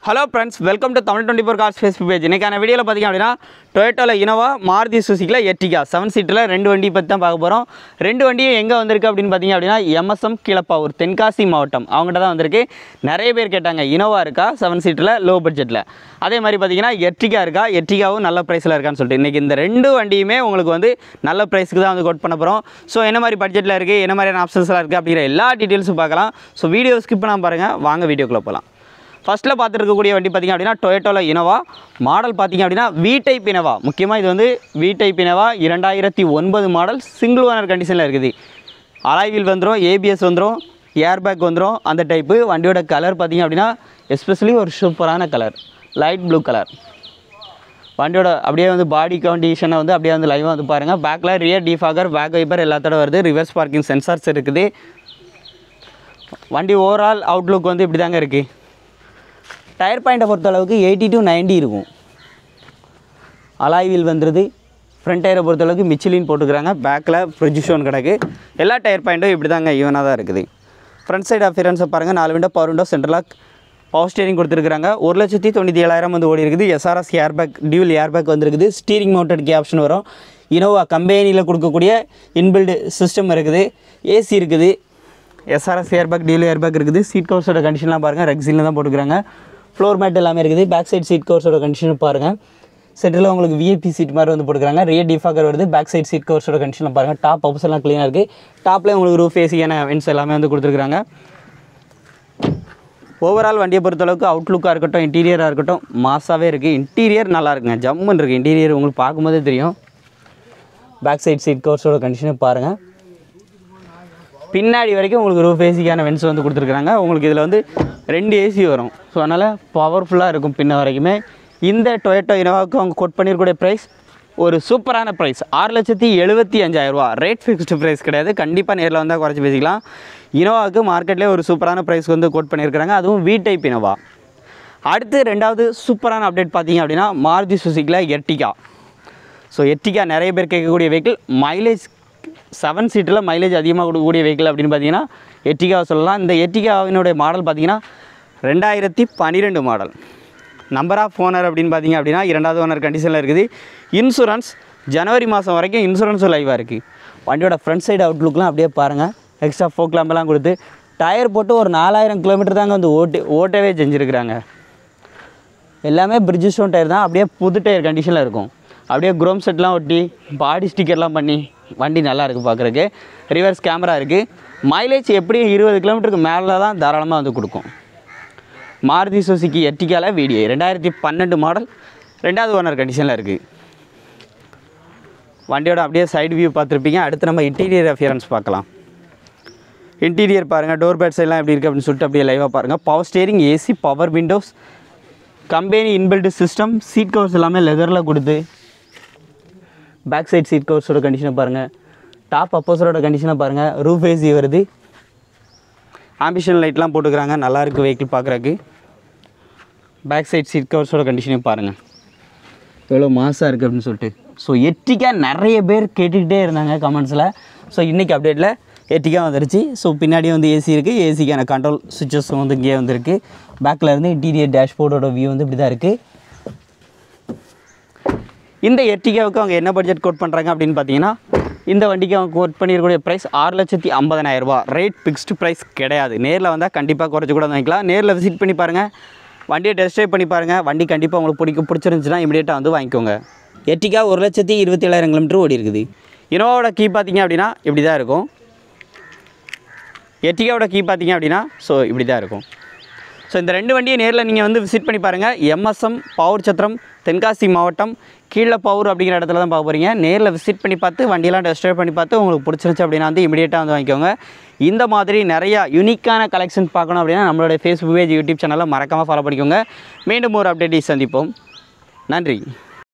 hello friends welcome to Tamil twenty four cars Facebook page இன்றைக்கான வீடியோவில் பார்த்திங்க அப்படின்னா டொயோட்டோவில் இனோவா மாருதி சுசிக்கில் எர்டிகா செவன் சீட்டில் ரெண்டு வண்டி பற்றி தான் பார்க்க போகிறோம் ரெண்டு வண்டியும் எங்கே வந்திருக்கு அப்படின்னு பார்த்தீங்க அப்படின்னா எம்எஸ்எம் கீழப்பாவூர் தென்காசி மாவட்டம் அவங்ககிட்ட தான் வந்திருக்கு நிறைய பேர் கேட்டாங்க இனோவா இருக்கா செவன் சீட்டில் லோ பட்ஜெட்டில் அதே மாதிரி பார்த்தீங்கன்னா எர்டிகா இருக்கா எர்டிகாவும் நல்ல ப்ரைஸில் இருக்கான்னு சொல்லிட்டு இன்றைக்கி இந்த ரெண்டு வண்டியுமே உங்களுக்கு வந்து நல்ல ப்ரைஸ்க்கு தான் வந்து கோட் பண்ண போகிறோம் ஸோ என்ன மாதிரி பட்ஜெட்டில் இருக்குது என்ன மாதிரியான ஆப்ஷன்ஸ்லாம் இருக்குது அப்படிங்கிற எல்லா டீட்டெயில்ஸும் பார்க்கலாம் ஸோ வீடியோ ஸ்கிப் பண்ணாமல் பாருங்கள் வாங்க வீடியோக்குள்ளே போகலாம் ஃபஸ்ட்டில் பார்த்துருக்கக்கூடிய வண்டி பார்த்திங்க அப்படின்னா டொயோட்டோவில் இனோவா மாடல் பார்த்திங்க அப்படின்னா வி டைப் இனோவா முக்கியமாக இது வந்து வி டைப் இனோவா இரண்டாயிரத்தி ஒன்பது மாடல் சிங்கிள் ஓனர் கண்டிஷனில் இருக்குது அலாய்வில் வந்துடும் ஏபிஎஸ் வந்துடும் ஏர்பேக் வந்துடும் அந்த டைப்பு வண்டியோட கலர் பார்த்திங்க அப்படின்னா எஸ்பெஷலி ஒரு சூப்பரான கலர் லைட் ப்ளூ கலர் வண்டியோட அப்படியே வந்து பாடி கண்டிஷனை வந்து அப்படியே வந்து லைவாக வந்து பாருங்கள் பேக்கில் ரியர் டிஃபாகர் பேக் வைப்பர் எல்லாத்தோட வருது ரிவர்ஸ் பார்க்கிங் சென்சார்ஸ் இருக்குது வண்டி ஓவரால் அவுட்லுக் வந்து இப்படி தாங்க இருக்குது டயர் பாயிண்ட்டை பொறுத்த அளவுக்கு எயிட்டி டு 90 இருக்கும் அலாய் வீல் வந்துடுது ஃப்ரண்ட் டயரை பொறுத்த அளவுக்கு மிச்சிலின் போட்டுக்கிறாங்க பேக்கில் ப்ரொஜிஷன் கிடக்கு எல்லா டயர் பாயிண்ட்டும் இப்படி தாங்க ஈவனாக தான் இருக்குது ஃப்ரண்ட் சைடு அஃபியரன்ஸை பாருங்கள் நாலு window power window central lock power steering கொடுத்துருக்காங்க ஒரு லட்சத்தி தொண்ணூற்றி ஏழாயிரம் வந்து ஓடி இருக்குது எஸ்ஆர்எஸ் ஏர்பேக் டியூல் ஏர்பேக் வந்துருக்குது ஸ்டீரிங் மவுண்டட் கே ஆப்ஷன் வரும் இனோவா கம்பெனியில் கொடுக்கக்கூடிய இன்பில்டு சிஸ்டம் இருக்குது ஏசி இருக்குது எஸ்ஆர்எஸ் ஏர்பேக் டியூல் ஏர்பேக் இருக்குது சீட் கவர்ஸோட கண்டிஷன்லாம் பாருங்கள் ரெக்ஸினில் தான் போட்டுக்கிறாங்க ஃப்ளோர் மேட் எல்லாமே இருக்குது பேக் சைடு சீட் கவர்ஸோட கண்டிஷன் பாருங்கள் சென்டரில் உங்களுக்கு விஐபி சீட் மாதிரி வந்து போட்டுக்கிறாங்க ரியர் டிஃபாகர் வருது பேக் சைடு சீட் கவர்ஸோட கண்டிஷனில் பாருங்கள் டாப் அப்ஸ் எல்லாம் க்ளீனாக இருக்குது டாப்லேயே உங்களுக்கு ரூஃப் ஏசியான வென்ஸ் எல்லாமே வந்து கொடுத்துருக்காங்க ஓவரால் வண்டியை பொறுத்தளவுக்கு அவுட்லுக்காக இருக்கட்டும் இன்டீரியராக இருக்கட்டும் மாசாகவே இருக்குது இன்டீரியர் நல்லா இருக்குங்க ஜம்முன்னு இருக்குது இன்டீரியர் உங்களுக்கு பார்க்கும்போதே தெரியும் பேக் சைடு சீட் கவர்ஸோட கண்டிஷனை பாருங்கள் பின்னாடி வரைக்கும் உங்களுக்கு ரூஃப் ஏசிக்கான வென்ஸ் வந்து கொடுத்துருக்குறாங்க உங்களுக்கு இதில் வந்து ரெண்டு ஏசி வரும் ஸோ அதனால் பவர்ஃபுல்லாக இருக்கும் பின்ன வரைக்குமே இந்த டொயேட்டோ இனோவாவுக்கு அவங்க கோட் பண்ணியிருக்கக்கூடிய ப்ரைஸ் ஒரு சூப்பரான ப்ரைஸ் ஆறு லட்சத்தி எழுபத்தி அஞ்சாயிரரூவா ரேட் ஃபிக்ஸ்டு ப்ரைஸ் கிடையாது கண்டிப்பாக நேரில் வந்தால் குறைச்சி பேசிக்கலாம் இனோவாவுக்கு மார்க்கெட்லேயே ஒரு சூப்பரான ப்ரைஸ்க்கு வந்து கோட் பண்ணியிருக்கிறாங்க அதுவும் வி டைப் இனோவா அடுத்து ரெண்டாவது சூப்பரான அப்டேட் பார்த்தீங்க அப்படின்னா மாருதி சுசுக்கியில் எர்டிகா ஸோ எர்டிகா நிறைய பேர் கேட்கக்கூடிய வெஹிக்கிள் மைலேஜ் செவன் சீட்டில் மைலேஜ் அதிகமாக கொடுக்கக்கூடிய வெஹிக்கிள் அப்படின்னு பார்த்தீங்கன்னா எர்டிகாவை சொல்லலாம் இந்த எர்டிகாவினுடைய மாடல் பார்த்தீங்கன்னா ரெண்டாயிரத்தி பன்னிரெண்டு மாடல் நம்பர் ஆஃப் ஓனர் அப்படின்னு பார்த்தீங்க அப்படின்னா இரண்டாவது ஓனர் கண்டிஷனில் இருக்குது இன்சூரன்ஸ் ஜனவரி மாதம் வரைக்கும் இன்சூரன்ஸும் லைவாக இருக்குது வண்டியோட ஃப்ரண்ட் சைடு அவுட்லுக்லாம் அப்படியே பாருங்கள் எக்ஸ்ட்ரா ஃபோக் லாம்பெல்லாம் கொடுத்து டயர் போட்டு ஒரு நாலாயிரம் கிலோமீட்டர் தாங்க வந்து ஓட்டு ஓட்டவே செஞ்சுருக்குறாங்க எல்லாமே பிரிட்ஜ் ஸ்டோன் டயர் தான் அப்படியே புது டயர் கண்டிஷனில் இருக்கும் அப்படியே குரோம் செட்லாம் ஒட்டி பாடி ஸ்டிக்கர்லாம் பண்ணி வண்டி நல்லா இருக்குது பார்க்குறக்கு ரிவர்ஸ் கேமரா இருக்குது மைலேஜ் எப்படியும் இருபது கிலோமீட்டருக்கு மேலே தான் தாராளமாக வந்து கொடுக்கும் மாருதி சுசுக்கி எர்டிகால வீடியோ ரெண்டாயிரத்தி பன்னெண்டு மாடல் ரெண்டாவது ஓனர் கண்டிஷனில் இருக்குது வண்டியோட அப்படியே சைடு வியூ பார்த்துருப்பீங்க அடுத்து நம்ம இன்டீரியர் அஃபியரன்ஸ் பார்க்கலாம் இன்டீரியர் பாருங்கள் டோர் பேட்ஸ் எல்லாம் எப்படி இருக்குது அப்படின்னு சொல்லிட்டு அப்படியே லைவாக பாருங்கள் power steering AC power windows company inbuilt system seat covers எல்லாமே லெதரில் கொடுத்து பேக் சைட் சீட் கவர்ஸோட கண்டிஷனை பாருங்கள் டாப் அப்போசரோட கண்டிஷனை பாருங்கள் ரூஃப் ஏசி வருது ஆம்பிஷன் லைட்லாம் போட்டுக்கிறாங்க நல்லா இருக்குது வெஹிக்கிள் பார்க்குறக்கு பேக் சைட் சீட் கவர்ஸோட கண்டிஷனையும் பாருங்கள் எவ்வளோ மாசாக இருக்குது அப்படின்னு சொல்லிட்டு ஸோ எட்டிக்கா நிறைய பேர் கேட்டுக்கிட்டே இருந்தாங்க கமெண்ட்ஸில் ஸோ இன்றைக்கி அப்டேட்டில் எட்டிக்கா வந்துருச்சு ஸோ பின்னாடியே வந்து ஏசி இருக்குது ஏசிக்கான கண்ட்ரோல் சுவிச்சஸ் வந்து இங்கேயே வந்துருக்கு பேக்கில் இருந்து இன்டீரியர் டேஷ்போர்டோட வியூ வந்து இப்படி தான் இருக்குது இந்த எர்டிகாவுக்கு அவங்க என்ன பட்ஜெட் கோட் பண்ணுறாங்க அப்படின்னு பார்த்தீங்கன்னா இந்த வண்டிக்கு அவங்க கோட் பண்ணியிருக்கக்கூடிய ப்ரைஸ் ஆறு லட்சத்தி ஐம்பதனாயிரம் ரூபாய் ரேட் ஃபிக்ஸ்டு ப்ரைஸ் கிடையாது நேரில் வந்தால் கண்டிப்பாக குறைச்சி கூட வாங்கிக்கலாம் நேரில் விசிட் பண்ணி பாருங்கள் வண்டியை டெஸ்ட் ட்ரைவ் பண்ணி பாருங்கள் வண்டி கண்டிப்பாக உங்களுக்கு பிடிக்கும் பிடிச்சிருந்துச்சுன்னா இமீடியட்டாக வந்து வாங்கிக்கோங்க எர்டிகா ஒரு லட்சத்தி இருபத்தி ஏழாயிரம் கிலோமீட்டர் ஓடி இருக்குது இனோவாவோட கீ பார்த்தீங்க அப்படின்னா இப்படி தான் இருக்கும் எர்டிகாவோட கீ பார்த்தீங்க அப்படின்னா ஸோ இப்படி தான் இருக்கும் ஸோ இந்த ரெண்டு வண்டியை நேரில் நீங்கள் வந்து விசிட் பண்ணி பாருங்கள் எம்எஸ்எம் பவர் சத்திரம் தென்காசி மாவட்டம் கீழே பவர் அப்படிங்கிற இடத்துல தான் பார்க்க போகிறீங்க நேரில் விசிட் பண்ணி பார்த்து வண்டியெல்லாம் டெஸ்ட் ட்ரைவ் பண்ணி பார்த்து உங்களுக்கு பிடிச்சிருந்துச்சு அப்படின்னா வந்து இமீடியட்டாக வந்து வாங்கிக்கோங்க இந்த மாதிரி நிறையா யூனிக்கான கலெக்ஷன் பார்க்கணும் அப்படின்னா நம்மளுடைய ஃபேஸ்புக் பேஜ் யூடியூப் சேனலை மறக்காமல் ஃபாலோ பண்ணிக்கோங்க மீண்டும் ஒரு அப்டேட்டை சந்திப்போம் நன்றி